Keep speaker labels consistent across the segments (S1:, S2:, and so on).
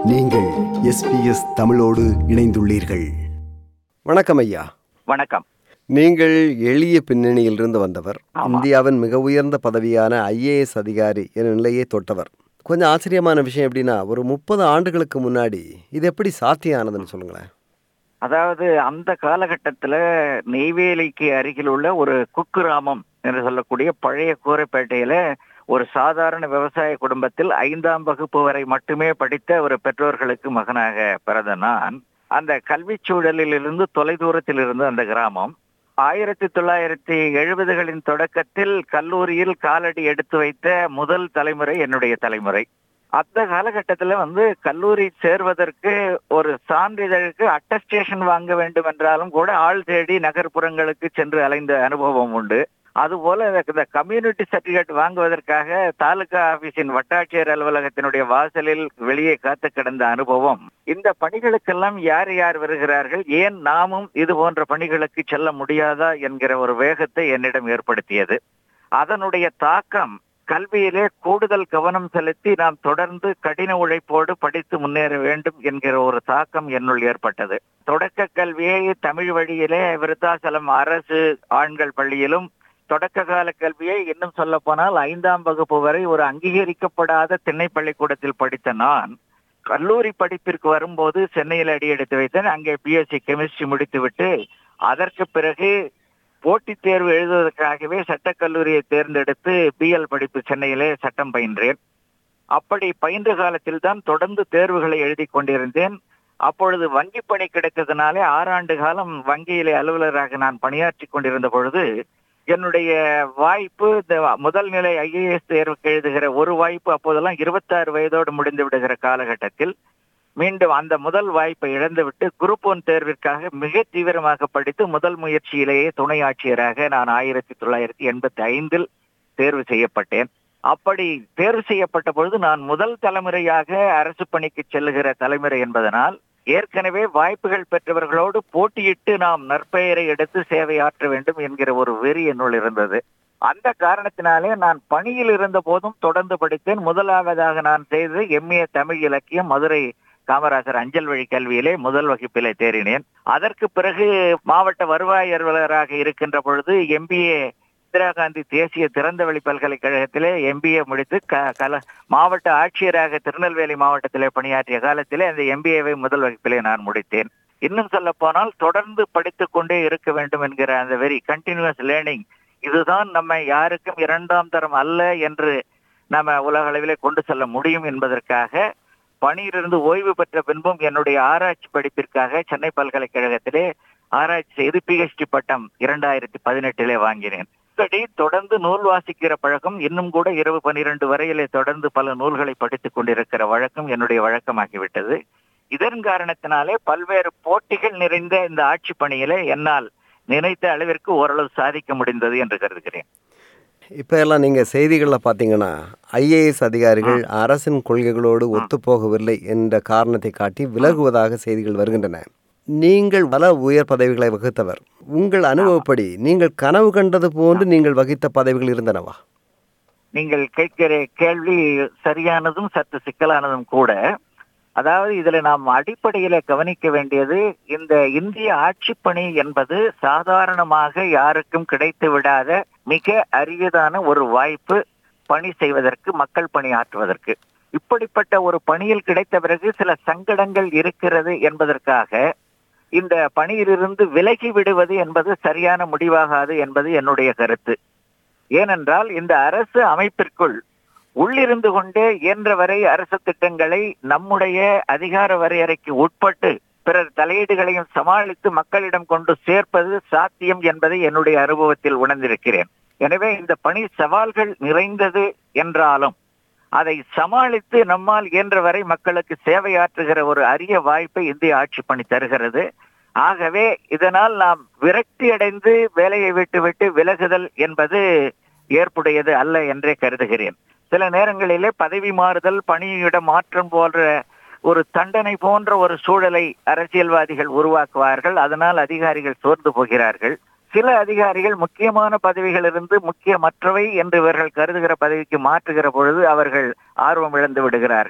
S1: நீங்கள் எஸ்பிஎஸ் தமிழோடு இணைந்துள்ளீர்கள் வணக்கம் ஐயா
S2: வணக்கம்
S1: நீங்கள் எளிய பின்னணியிலிருந்து வந்தவர்
S2: ஆமா.
S1: இந்தியாவின் மிக உயர்ந்த பதவியான ஐஏஎஸ் அதிகாரி என்ற நிலையை தொட்டவர் கொஞ்சம் ஆச்சரியமான விஷயம் எப்படின்னா ஒரு முப்பது ஆண்டுகளுக்கு முன்னாடி இது எப்படி சாத்தியானதுன்னு சொல்லுங்களேன்
S2: அதாவது அந்த காலகட்டத்துல நெய்வேலிக்கு அருகில் உள்ள ஒரு குக்கிராமம் என்று சொல்லக்கூடிய பழைய கூரைப்பேட்டையில ஒரு சாதாரண விவசாய குடும்பத்தில் ஐந்தாம் வகுப்பு வரை மட்டுமே படித்த ஒரு பெற்றோர்களுக்கு மகனாக பிறந்த நான் அந்த கல்விச் சூழலில் இருந்து தொலைதூரத்தில் இருந்த அந்த கிராமம் ஆயிரத்தி தொள்ளாயிரத்தி எழுபதுகளின் தொடக்கத்தில் கல்லூரியில் காலடி எடுத்து வைத்த முதல் தலைமுறை என்னுடைய தலைமுறை அந்த காலகட்டத்துல வந்து கல்லூரி சேர்வதற்கு ஒரு சான்றிதழுக்கு அட்டஸ்டேஷன் வாங்க வேண்டும் என்றாலும் கூட ஆள் தேடி நகர்ப்புறங்களுக்கு சென்று அலைந்த அனுபவம் உண்டு அதுபோல இந்த கம்யூனிட்டி சர்டிபிகேட் வாங்குவதற்காக தாலுகா ஆபீஸின் வட்டாட்சியர் அலுவலகத்தினுடைய வாசலில் வெளியே காத்து கிடந்த அனுபவம் இந்த பணிகளுக்கெல்லாம் யார் யார் வருகிறார்கள் ஏன் நாமும் இது போன்ற பணிகளுக்கு செல்ல முடியாதா என்கிற ஒரு வேகத்தை என்னிடம் ஏற்படுத்தியது அதனுடைய தாக்கம் கல்வியிலே கூடுதல் கவனம் செலுத்தி நாம் தொடர்ந்து கடின உழைப்போடு படித்து முன்னேற வேண்டும் என்கிற ஒரு தாக்கம் என்னுள் ஏற்பட்டது தொடக்க கல்வியை தமிழ் வழியிலே விருத்தாசலம் அரசு ஆண்கள் பள்ளியிலும் தொடக்க கால கல்வியை இன்னும் சொல்ல போனால் ஐந்தாம் வகுப்பு வரை ஒரு அங்கீகரிக்கப்படாத திண்ணை பள்ளிக்கூடத்தில் படித்த நான் கல்லூரி படிப்பிற்கு வரும்போது சென்னையில் அடியெடுத்து வைத்தேன் அங்கே பிஎஸ்சி கெமிஸ்ட்ரி முடித்துவிட்டு அதற்கு பிறகு போட்டித் தேர்வு எழுதுவதற்காகவே சட்டக்கல்லூரியை தேர்ந்தெடுத்து பிஎல் படிப்பு சென்னையிலே சட்டம் பயின்றேன் அப்படி பயின்ற காலத்தில் தான் தொடர்ந்து தேர்வுகளை எழுதி கொண்டிருந்தேன் அப்பொழுது வங்கி பணி கிடைத்ததுனாலே ஆறாண்டு காலம் வங்கியிலே அலுவலராக நான் பணியாற்றி கொண்டிருந்த பொழுது என்னுடைய வாய்ப்பு இந்த முதல் நிலை ஐஏஎஸ் தேர்வுக்கு எழுதுகிற ஒரு வாய்ப்பு அப்போதெல்லாம் இருபத்தாறு வயதோடு முடிந்து விடுகிற காலகட்டத்தில் மீண்டும் அந்த முதல் வாய்ப்பை இழந்துவிட்டு குரூப் ஒன் தேர்விற்காக மிக தீவிரமாக படித்து முதல் முயற்சியிலேயே துணை ஆட்சியராக நான் ஆயிரத்தி தொள்ளாயிரத்தி எண்பத்தி ஐந்தில் தேர்வு செய்யப்பட்டேன் அப்படி தேர்வு செய்யப்பட்ட பொழுது நான் முதல் தலைமுறையாக அரசு பணிக்கு செல்லுகிற தலைமுறை என்பதனால் ஏற்கனவே வாய்ப்புகள் பெற்றவர்களோடு போட்டியிட்டு நாம் நற்பெயரை எடுத்து சேவையாற்ற வேண்டும் என்கிற ஒரு வெறி என்னுள் இருந்தது அந்த காரணத்தினாலே நான் பணியில் இருந்த போதும் தொடர்ந்து படித்தேன் முதலாவதாக நான் செய்தது எம்ஏ தமிழ் இலக்கியம் மதுரை காமராசர் அஞ்சல் வழி கல்வியிலே முதல் வகுப்பிலே தேறினேன் அதற்கு பிறகு மாவட்ட வருவாய் அலுவலராக இருக்கின்ற பொழுது எம்பிஏ இந்திரா காந்தி தேசிய திறந்தவெளி பல்கலைக்கழகத்திலே எம்பிஏ முடித்து க- கல மாவட்ட ஆட்சியராக திருநெல்வேலி மாவட்டத்திலே பணியாற்றிய காலத்திலே அந்த எம்பிஏவை முதல் வகுப்பிலே நான் முடித்தேன் இன்னும் சொல்ல போனால் தொடர்ந்து படித்துக் கொண்டே இருக்க வேண்டும் என்கிற அந்த வெரி கண்டினியூஸ் லேர்னிங் இதுதான் நம்ம யாருக்கும் இரண்டாம் தரம் அல்ல என்று நம்ம உலக அளவிலே கொண்டு செல்ல முடியும் என்பதற்காக பணியிலிருந்து ஓய்வு பெற்ற பின்பும் என்னுடைய ஆராய்ச்சி படிப்பிற்காக சென்னை பல்கலைக்கழகத்திலே ஆராய்ச்சி செய்து பிஹெச்டி பட்டம் இரண்டாயிரத்தி பதினெட்டிலே வாங்கினேன் இப்படி தொடர்ந்து நூல் வாசிக்கிற பழக்கம் இன்னும் கூட இரவு பனிரெண்டு வரையிலே தொடர்ந்து பல நூல்களை படித்துக் கொண்டிருக்கிற வழக்கம் என்னுடைய வழக்கமாகிவிட்டது இதன் காரணத்தினாலே பல்வேறு போட்டிகள் நிறைந்த இந்த ஆட்சி பணியிலே என்னால் நினைத்த அளவிற்கு ஓரளவு சாதிக்க முடிந்தது என்று கருதுகிறேன்
S1: இப்போ எல்லாம் நீங்கள் செய்திகளில் பார்த்தீங்கன்னா ஐஏஎஸ் அதிகாரிகள் அரசின் கொள்கைகளோடு ஒத்துப்போகவில்லை என்ற காரணத்தை காட்டி விலகுவதாக செய்திகள் வருகின்றன நீங்கள் பல உயர் பதவிகளை வகித்தவர் உங்கள் அனுபவப்படி நீங்கள் கனவு கண்டது போன்று நீங்கள் வகித்த பதவிகள் இருந்தனவா
S2: நீங்கள் கேட்கிற கேள்வி சரியானதும் சற்று சிக்கலானதும் கூட அதாவது இதுல நாம் அடிப்படையில கவனிக்க வேண்டியது இந்த இந்திய ஆட்சிப்பணி என்பது சாதாரணமாக யாருக்கும் கிடைத்து விடாத மிக அரியதான ஒரு வாய்ப்பு பணி செய்வதற்கு மக்கள் பணியாற்றுவதற்கு இப்படிப்பட்ட ஒரு பணியில் கிடைத்த பிறகு சில சங்கடங்கள் இருக்கிறது என்பதற்காக இந்த பணியிலிருந்து விலகி விடுவது என்பது சரியான முடிவாகாது என்பது என்னுடைய கருத்து ஏனென்றால் இந்த அரசு அமைப்பிற்குள் உள்ளிருந்து கொண்டே இயன்றவரை அரசு திட்டங்களை நம்முடைய அதிகார வரையறைக்கு உட்பட்டு பிறர் தலையீடுகளையும் சமாளித்து மக்களிடம் கொண்டு சேர்ப்பது சாத்தியம் என்பதை என்னுடைய அனுபவத்தில் உணர்ந்திருக்கிறேன் எனவே இந்த பணி சவால்கள் நிறைந்தது என்றாலும் அதை சமாளித்து நம்மால் இயன்றவரை மக்களுக்கு சேவையாற்றுகிற ஒரு அரிய வாய்ப்பை இந்திய ஆட்சி பணி தருகிறது ஆகவே இதனால் நாம் விரக்தி அடைந்து வேலையை விட்டுவிட்டு விலகுதல் என்பது ஏற்புடையது அல்ல என்றே கருதுகிறேன் சில நேரங்களிலே பதவி மாறுதல் பணியிட மாற்றம் போன்ற ஒரு தண்டனை போன்ற ஒரு சூழலை அரசியல்வாதிகள் உருவாக்குவார்கள் அதனால் அதிகாரிகள் சோர்ந்து போகிறார்கள் சில அதிகாரிகள் முக்கியமான பதவிகள் இருந்து முக்கியமற்றவை என்று இவர்கள் கருதுகிற பதவிக்கு மாற்றுகிற பொழுது அவர்கள் ஆர்வம் இழந்து விடுகிறார்கள்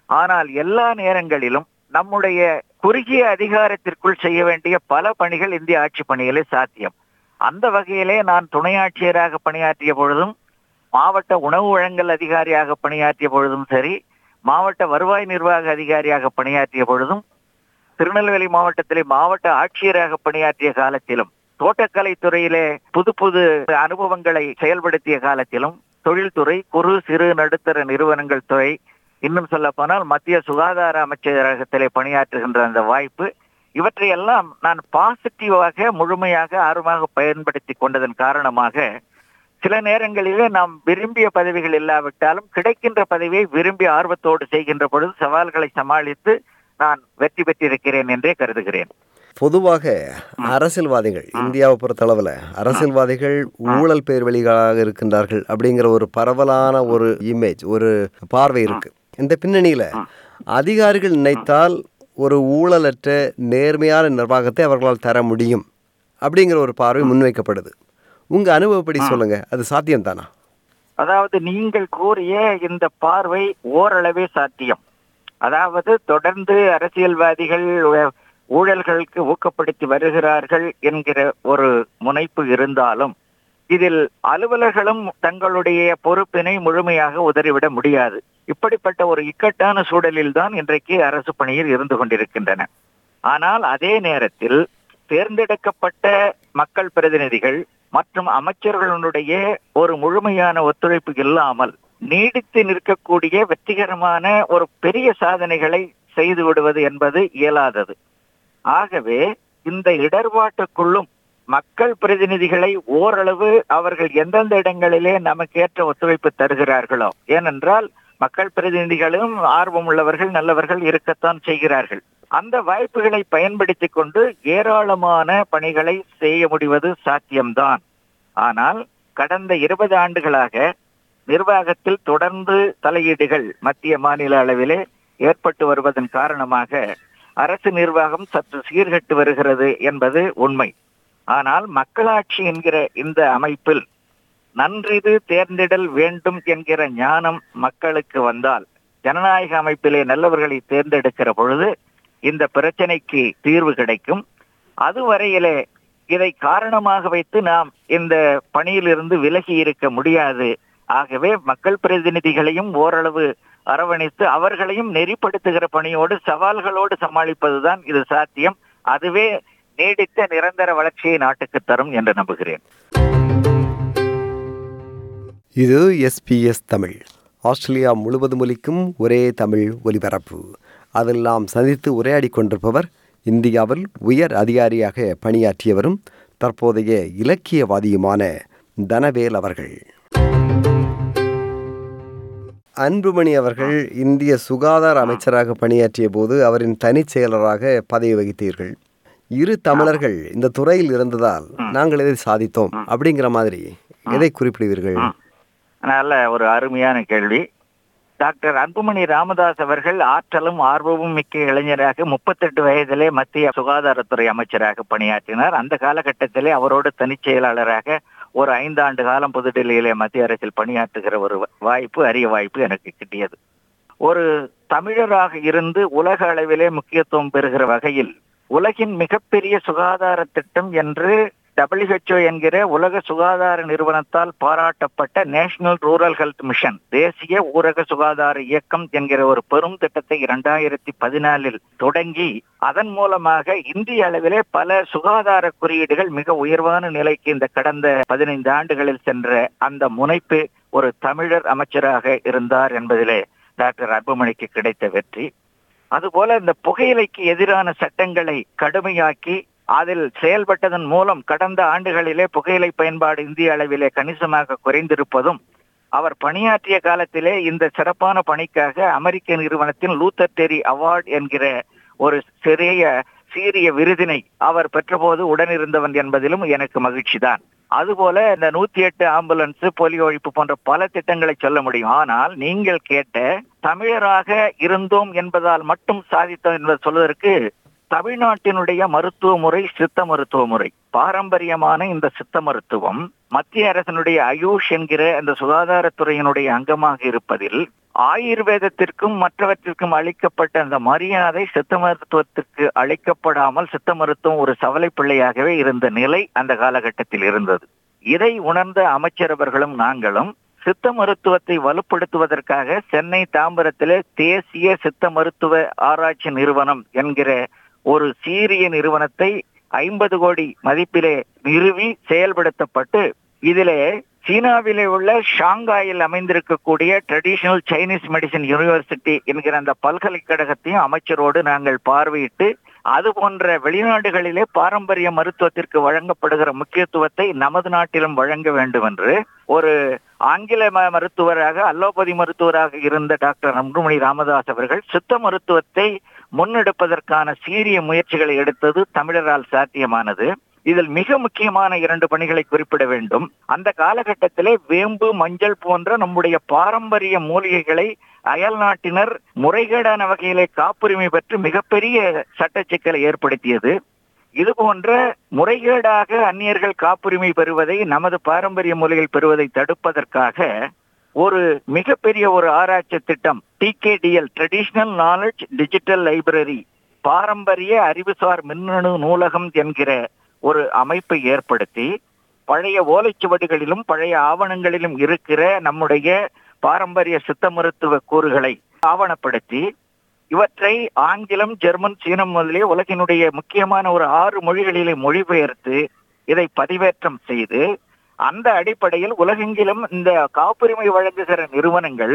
S2: ஆனால் எல்லா நேரங்களிலும் நம்முடைய குறுகிய அதிகாரத்திற்குள் செய்ய வேண்டிய பல பணிகள் இந்திய ஆட்சி பணிகளே சாத்தியம் அந்த வகையிலே நான் துணை ஆட்சியராக பணியாற்றிய பொழுதும் மாவட்ட உணவு வழங்கல் அதிகாரியாக பணியாற்றிய பொழுதும் சரி மாவட்ட வருவாய் நிர்வாக அதிகாரியாக பணியாற்றிய பொழுதும் திருநெல்வேலி மாவட்டத்திலே மாவட்ட ஆட்சியராக பணியாற்றிய காலத்திலும் தோட்டக்கலை துறையிலே புது புது அனுபவங்களை செயல்படுத்திய காலத்திலும் தொழில்துறை குறு சிறு நடுத்தர நிறுவனங்கள் துறை இன்னும் சொல்ல போனால் மத்திய சுகாதார அமைச்சரகத்திலே பணியாற்றுகின்ற அந்த வாய்ப்பு இவற்றையெல்லாம் நான் பாசிட்டிவாக முழுமையாக ஆர்வமாக பயன்படுத்தி கொண்டதன் காரணமாக சில நேரங்களிலே நாம் விரும்பிய பதவிகள் இல்லாவிட்டாலும் கிடைக்கின்ற பதவியை விரும்பி ஆர்வத்தோடு செய்கின்ற பொழுது சவால்களை சமாளித்து நான் வெற்றி பெற்றிருக்கிறேன் என்றே கருதுகிறேன்
S1: பொதுவாக அரசியல்வாதிகள் இந்தியாவை பொறுத்தளவில் அரசியல்வாதிகள் ஊழல் பேர் வெளிகளாக இருக்கின்றார்கள் அப்படிங்கிற ஒரு பரவலான ஒரு இமேஜ் ஒரு பார்வை இருக்கு இந்த பின்னணியில் அதிகாரிகள் நினைத்தால் ஒரு ஊழலற்ற நேர்மையான நிர்வாகத்தை அவர்களால் தர முடியும் அப்படிங்கிற ஒரு பார்வை முன்வைக்கப்படுது உங்க அனுபவப்படி சொல்லுங்க அது சாத்தியம்தானா
S2: அதாவது நீங்கள் கூறிய இந்த பார்வை ஓரளவே சாத்தியம் அதாவது தொடர்ந்து அரசியல்வாதிகள் உ- ஊழல்களுக்கு ஊக்கப்படுத்தி வருகிறார்கள் என்கிற ஒரு முனைப்பு இருந்தாலும் இதில் அலுவலர்களும் தங்களுடைய பொறுப்பினை முழுமையாக உதறிவிட முடியாது இப்படிப்பட்ட ஒரு இக்கட்டான சூழலில் தான் இன்றைக்கு அரசு பணியில் இருந்து கொண்டிருக்கின்றன ஆனால் அதே நேரத்தில் தேர்ந்தெடுக்கப்பட்ட மக்கள் பிரதிநிதிகள் மற்றும் அமைச்சர்களுடைய ஒரு முழுமையான ஒத்துழைப்பு இல்லாமல் நீடித்து நிற்கக்கூடிய வெற்றிகரமான ஒரு பெரிய சாதனைகளை செய்து விடுவது என்பது இயலாதது ஆகவே இந்த இடர்பாட்டுக்குள்ளும் மக்கள் பிரதிநிதிகளை ஓரளவு அவர்கள் எந்தெந்த இடங்களிலே நமக்கேற்ற ஒத்துழைப்பு தருகிறார்களோ ஏனென்றால் மக்கள் பிரதிநிதிகளும் ஆர்வம் உள்ளவர்கள் நல்லவர்கள் இருக்கத்தான் செய்கிறார்கள் அந்த வாய்ப்புகளை பயன்படுத்தி கொண்டு ஏராளமான பணிகளை செய்ய முடிவது சாத்தியம்தான் ஆனால் கடந்த இருபது ஆண்டுகளாக நிர்வாகத்தில் தொடர்ந்து தலையீடுகள் மத்திய மாநில அளவிலே ஏற்பட்டு வருவதன் காரணமாக அரசு நிர்வாகம் சற்று சீர்கெட்டு வருகிறது என்பது உண்மை ஆனால் மக்களாட்சி என்கிற இந்த அமைப்பில் நன்றிது தேர்ந்திடல் வேண்டும் என்கிற ஞானம் மக்களுக்கு வந்தால் ஜனநாயக அமைப்பிலே நல்லவர்களை தேர்ந்தெடுக்கிற பொழுது இந்த பிரச்சனைக்கு தீர்வு கிடைக்கும் அதுவரையிலே இதை காரணமாக வைத்து நாம் இந்த பணியிலிருந்து விலகி இருக்க முடியாது ஆகவே மக்கள் பிரதிநிதிகளையும் ஓரளவு அரவணைத்து அவர்களையும் நெறிப்படுத்துகிற பணியோடு சவால்களோடு சமாளிப்பதுதான் இது சாத்தியம் அதுவே நீடித்த நிரந்தர வளர்ச்சியை நாட்டுக்கு தரும் என்று நம்புகிறேன்
S1: இது எஸ்பிஎஸ் தமிழ் ஆஸ்திரேலியா முழுவதும் ஒலிக்கும் ஒரே தமிழ் ஒலிபரப்பு அதில் நாம் சந்தித்து உரையாடி கொண்டிருப்பவர் இந்தியாவில் உயர் அதிகாரியாக பணியாற்றியவரும் தற்போதைய இலக்கியவாதியுமான தனவேல் அவர்கள் அன்புமணி அவர்கள் இந்திய சுகாதார அமைச்சராக பணியாற்றிய போது அவரின் தனிச் செயலராக பதவி வகித்தீர்கள் இரு தமிழர்கள் இந்த துறையில் இருந்ததால் நாங்கள் எதை சாதித்தோம் அப்படிங்கிற மாதிரி எதை குறிப்பிடுவீர்கள்
S2: நல்ல ஒரு அருமையான கேள்வி டாக்டர் அன்புமணி ராமதாஸ் அவர்கள் ஆற்றலும் ஆர்வமும் மிக்க இளைஞராக முப்பத்தெட்டு வயதிலே மத்திய சுகாதாரத்துறை அமைச்சராக பணியாற்றினார் அந்த காலகட்டத்திலே அவரோடு தனிச் செயலாளராக ஒரு ஐந்தாண்டு காலம் புதுடெல்லியிலே மத்திய அரசில் பணியாற்றுகிற ஒரு வாய்ப்பு அரிய வாய்ப்பு எனக்கு கிட்டியது ஒரு தமிழராக இருந்து உலக அளவிலே முக்கியத்துவம் பெறுகிற வகையில் உலகின் மிகப்பெரிய சுகாதார திட்டம் என்று WHO என்கிற உலக சுகாதார நிறுவனத்தால் பாராட்டப்பட்ட நேஷனல் ரூரல் ஹெல்த் மிஷன் தேசிய ஊரக சுகாதார இயக்கம் என்கிற ஒரு பெரும் திட்டத்தை இரண்டாயிரத்தி பதினாலில் தொடங்கி அதன் மூலமாக இந்திய அளவிலே பல சுகாதார குறியீடுகள் மிக உயர்வான நிலைக்கு இந்த கடந்த பதினைந்து ஆண்டுகளில் சென்ற அந்த முனைப்பு ஒரு தமிழர் அமைச்சராக இருந்தார் என்பதிலே டாக்டர் அன்புமணிக்கு கிடைத்த வெற்றி அதுபோல இந்த புகையிலைக்கு எதிரான சட்டங்களை கடுமையாக்கி அதில் செயல்பட்டதன் மூலம் கடந்த ஆண்டுகளிலே புகையிலை பயன்பாடு இந்திய அளவிலே கணிசமாக குறைந்திருப்பதும் அவர் பணியாற்றிய காலத்திலே இந்த சிறப்பான பணிக்காக அமெரிக்க நிறுவனத்தின் லூத்தர் டெரி அவார்ட் என்கிற ஒரு சிறிய சீரிய விருதினை அவர் பெற்றபோது உடனிருந்தவன் என்பதிலும் எனக்கு மகிழ்ச்சி தான் அதுபோல இந்த நூத்தி எட்டு ஆம்புலன்ஸ் போலியோ ஒழிப்பு போன்ற பல திட்டங்களை சொல்ல முடியும் ஆனால் நீங்கள் கேட்ட தமிழராக இருந்தோம் என்பதால் மட்டும் சாதித்தோம் என்பது சொல்வதற்கு தமிழ்நாட்டினுடைய மருத்துவ முறை சித்த மருத்துவ முறை பாரம்பரியமான இந்த சித்த மருத்துவம் மத்திய அரசினுடைய ஆயுஷ் என்கிற அந்த சுகாதாரத்துறையினுடைய அங்கமாக இருப்பதில் ஆயுர்வேதத்திற்கும் மற்றவற்றிற்கும் அளிக்கப்பட்ட அந்த மரியாதை சித்த மருத்துவத்திற்கு அளிக்கப்படாமல் சித்த மருத்துவம் ஒரு சவலை பிள்ளையாகவே இருந்த நிலை அந்த காலகட்டத்தில் இருந்தது இதை உணர்ந்த அமைச்சரவர்களும் நாங்களும் சித்த மருத்துவத்தை வலுப்படுத்துவதற்காக சென்னை தாம்பரத்திலே தேசிய சித்த மருத்துவ ஆராய்ச்சி நிறுவனம் என்கிற ஒரு சீரிய நிறுவனத்தை ஐம்பது கோடி மதிப்பிலே நிறுவி செயல்படுத்தப்பட்டு இதிலே சீனாவிலே உள்ள ஷாங்காயில் அமைந்திருக்கக்கூடிய ட்ரெடிஷனல் சைனீஸ் மெடிசின் யூனிவர்சிட்டி என்கிற அந்த பல்கலைக்கழகத்தையும் அமைச்சரோடு நாங்கள் பார்வையிட்டு அது போன்ற வெளிநாடுகளிலே பாரம்பரிய மருத்துவத்திற்கு வழங்கப்படுகிற முக்கியத்துவத்தை நமது நாட்டிலும் வழங்க வேண்டும் என்று ஒரு ஆங்கில ம- மருத்துவராக அலோபதி மருத்துவராக இருந்த டாக்டர் அன்புமணி ராமதாஸ் அவர்கள் சித்த மருத்துவத்தை முன்னெடுப்பதற்கான சீரிய முயற்சிகளை எடுத்தது தமிழரால் சாத்தியமானது இதில் மிக முக்கியமான இரண்டு பணிகளை குறிப்பிட வேண்டும் அந்த காலகட்டத்திலே வேம்பு மஞ்சள் போன்ற நம்முடைய பாரம்பரிய மூலிகைகளை அயல் நாட்டினர் முறைகேடான வகையிலே காப்புரிமை பெற்று மிகப்பெரிய சட்ட சிக்கலை ஏற்படுத்தியது இது போன்ற முறைகேடாக அந்நியர்கள் காப்புரிமை பெறுவதை நமது பாரம்பரிய மூலிகைகள் பெறுவதை தடுப்பதற்காக ஒரு மிகப்பெரிய ஒரு ஆராய்ச்சி திட்டம் TKDL traditional knowledge digital library பாரம்பரிய அறிவுசார் மின்னணு நூலகம் என்கிற ஒரு அமைப்பை ஏற்படுத்தி பழைய ஓலைச்சுவடிகளிலும் பழைய ஆவணங்களிலும் இருக்கிற நம்முடைய பாரம்பரிய சித்த மருத்துவ கூறுகளை ஆவணப்படுத்தி இவற்றை ஆங்கிலம் ஜெர்மன் சீனம் முதலிய உலகினுடைய முக்கியமான ஒரு ஆறு மொழிகளிலே மொழிபெயர்த்து இதை பதிவேற்றம் செய்து அந்த அடிப்படையில் உலகெங்கிலும் இந்த காப்புரிமை வழங்குகிற நிறுவனங்கள்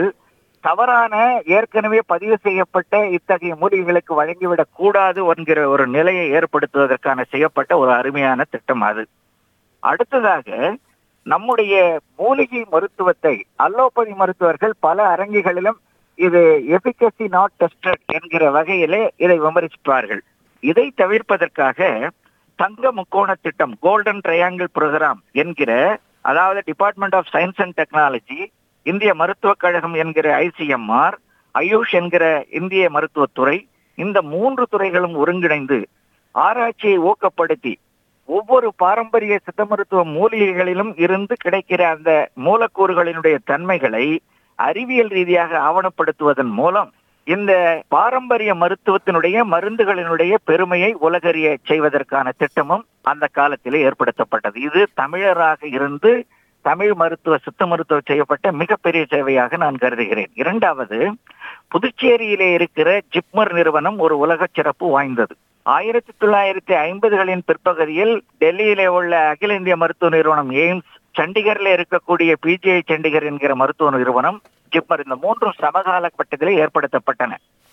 S2: தவறான ஏற்கனவே பதிவு செய்யப்பட்ட இத்தகைய மூலிகைகளுக்கு வழங்கிவிடக் கூடாது என்கிற ஒரு நிலையை ஏற்படுத்துவதற்கான செய்யப்பட்ட ஒரு அருமையான திட்டம் அது அடுத்ததாக நம்முடைய மூலிகை மருத்துவத்தை அலோபதி மருத்துவர்கள் பல அரங்குகளிலும் இது எபிகசி நாட் டெஸ்டட் என்கிற வகையிலே இதை விமர்சிப்பார்கள் இதை தவிர்ப்பதற்காக தங்க முக்கோண திட்டம் கோல்டன் ட்ரையாங்கிள் ப்ரோக்ராம் என்கிற அதாவது department of science and technology இந்திய மருத்துவக் கழகம் என்கிற ஐசிஎம்ஆர் ஆயுஷ் என்கிற இந்திய மருத்துவத்துறை இந்த மூன்று துறைகளும் ஒருங்கிணைந்து ஆராய்ச்சியை ஊக்கப்படுத்தி ஒவ்வொரு பாரம்பரிய சித்த மருத்துவ மூலிகைகளிலும் இருந்து கிடைக்கிற அந்த மூலக்கூறுகளினுடைய தன்மைகளை அறிவியல் ரீதியாக ஆவணப்படுத்துவதன் மூலம் இந்த பாரம்பரிய மருத்துவத்தினுடைய மருந்துகளினுடைய பெருமையை உலகறிய செய்வதற்கான திட்டமும் அந்த காலத்திலே ஏற்படுத்தப்பட்டது இது தமிழராக இருந்து தமிழ் மருத்துவ சித்த மருத்துவம் செய்யப்பட்ட மிகப்பெரிய சேவையாக நான் கருதுகிறேன் இரண்டாவது புதுச்சேரியிலே இருக்கிற ஜிப்மர் நிறுவனம் ஒரு உலக சிறப்பு வாய்ந்தது ஆயிரத்தி தொள்ளாயிரத்தி ஐம்பதுகளின் பிற்பகுதியில் டெல்லியிலே உள்ள அகில இந்திய மருத்துவ நிறுவனம் எய்ம்ஸ் சண்டிகர்ல இருக்கக்கூடிய பிஜிஐ சண்டிகர் என்கிற மருத்துவ நிறுவனம் ஜிப்மர் இந்த மூன்றும் சமகாலகட்டத்திலே ஏற்படுத்தப்பட்டன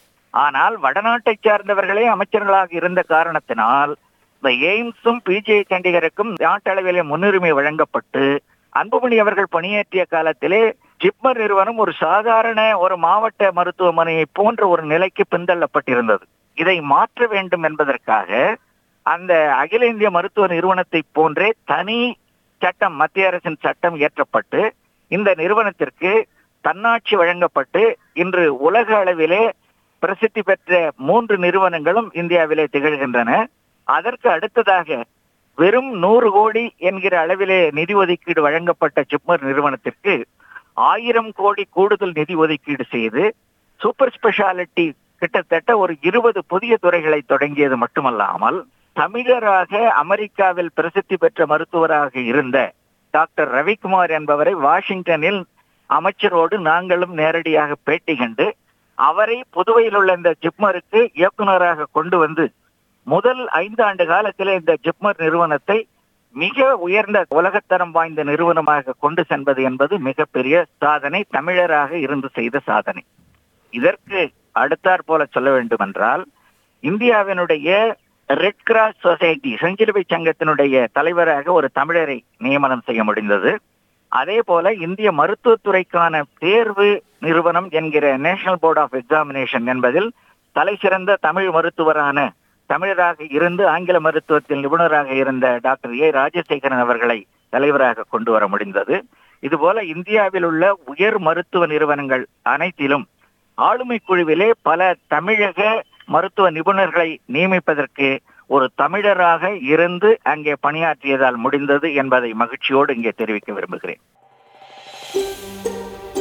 S2: ஆனால் வடநாட்டை சார்ந்தவர்களே அமைச்சர்களாக இருந்த காரணத்தினால் இந்த எய்ம்ஸும் பிஜிஐ சண்டிகருக்கும் நாட்டளவிலே முன்னுரிமை வழங்கப்பட்டு அன்புமணி அவர்கள் பணியாற்றிய காலத்திலே ஜிப்மர் நிறுவனம் ஒரு சாதாரண ஒரு மாவட்ட மருத்துவமனையை போன்ற ஒரு நிலைக்கு பின்தள்ளப்பட்டிருந்தது இதை மாற்ற வேண்டும் என்பதற்காக அந்த அகில இந்திய மருத்துவ நிறுவனத்தை போன்றே தனி சட்டம் மத்திய அரசின் சட்டம் இயற்றப்பட்டு இந்த நிறுவனத்திற்கு தன்னாட்சி வழங்கப்பட்டு இன்று உலக அளவிலே பிரசித்தி பெற்ற மூன்று நிறுவனங்களும் இந்தியாவிலே திகழ்கின்றன அதற்கு அடுத்ததாக வெறும் நூறு கோடி என்கிற அளவிலே நிதி ஒதுக்கீடு வழங்கப்பட்ட ஜிப்மர் நிறுவனத்திற்கு ஆயிரம் கோடி கூடுதல் நிதி ஒதுக்கீடு செய்து சூப்பர் ஸ்பெஷாலிட்டி கிட்டத்தட்ட ஒரு இருபது புதிய துறைகளை தொடங்கியது மட்டுமல்லாமல் தமிழராக அமெரிக்காவில் பிரசித்தி பெற்ற மருத்துவராக இருந்த டாக்டர் ரவிக்குமார் என்பவரை வாஷிங்டனில் அமைச்சரோடு நாங்களும் நேரடியாக பேட்டி கண்டு அவரை புதுவையில் உள்ள இந்த ஜிப்மருக்கு இயக்குநராக கொண்டு வந்து முதல் ஐந்து ஆண்டு காலத்தில் இந்த ஜிப்மர் நிறுவனத்தை மிக உயர்ந்த உலகத்தரம் வாய்ந்த நிறுவனமாக கொண்டு சென்பது என்பது மிகப்பெரிய சாதனை தமிழராக இருந்து செய்த சாதனை இதற்கு அடுத்தாற் போல சொல்ல வேண்டும் என்றால் இந்தியாவினுடைய ரெட் கிராஸ் சொசைட்டி செஞ்சிலுவை சங்கத்தினுடைய தலைவராக ஒரு தமிழரை நியமனம் செய்ய முடிந்தது அதே போல இந்திய மருத்துவத்துறைக்கான தேர்வு நிறுவனம் என்கிற நேஷனல் போர்ட் ஆஃப் எக்ஸாமினேஷன் என்பதில் தலை சிறந்த தமிழ் மருத்துவரான தமிழராக இருந்து ஆங்கில மருத்துவத்தில் நிபுணராக இருந்த டாக்டர் ஏ ராஜசேகரன் அவர்களை தலைவராக கொண்டு வர முடிந்தது இதுபோல இந்தியாவில் உள்ள உயர் மருத்துவ நிறுவனங்கள் அனைத்திலும் ஆளுமை குழுவிலே பல தமிழக மருத்துவ நிபுணர்களை நியமிப்பதற்கு ஒரு தமிழராக இருந்து அங்கே பணியாற்றியதால் முடிந்தது என்பதை மகிழ்ச்சியோடு இங்கே தெரிவிக்க விரும்புகிறேன்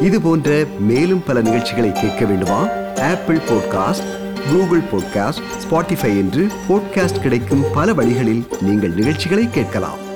S1: இது போன்ற மேலும் பல நிகழ்ச்சிகளை கேட்க வேண்டுமா Apple podcast Google podcast Spotify என்று பாட்காஸ்ட் கிடைக்கும் பல வழிகளில் நீங்கள் நிகழ்ச்சிகளை கேட்கலாம்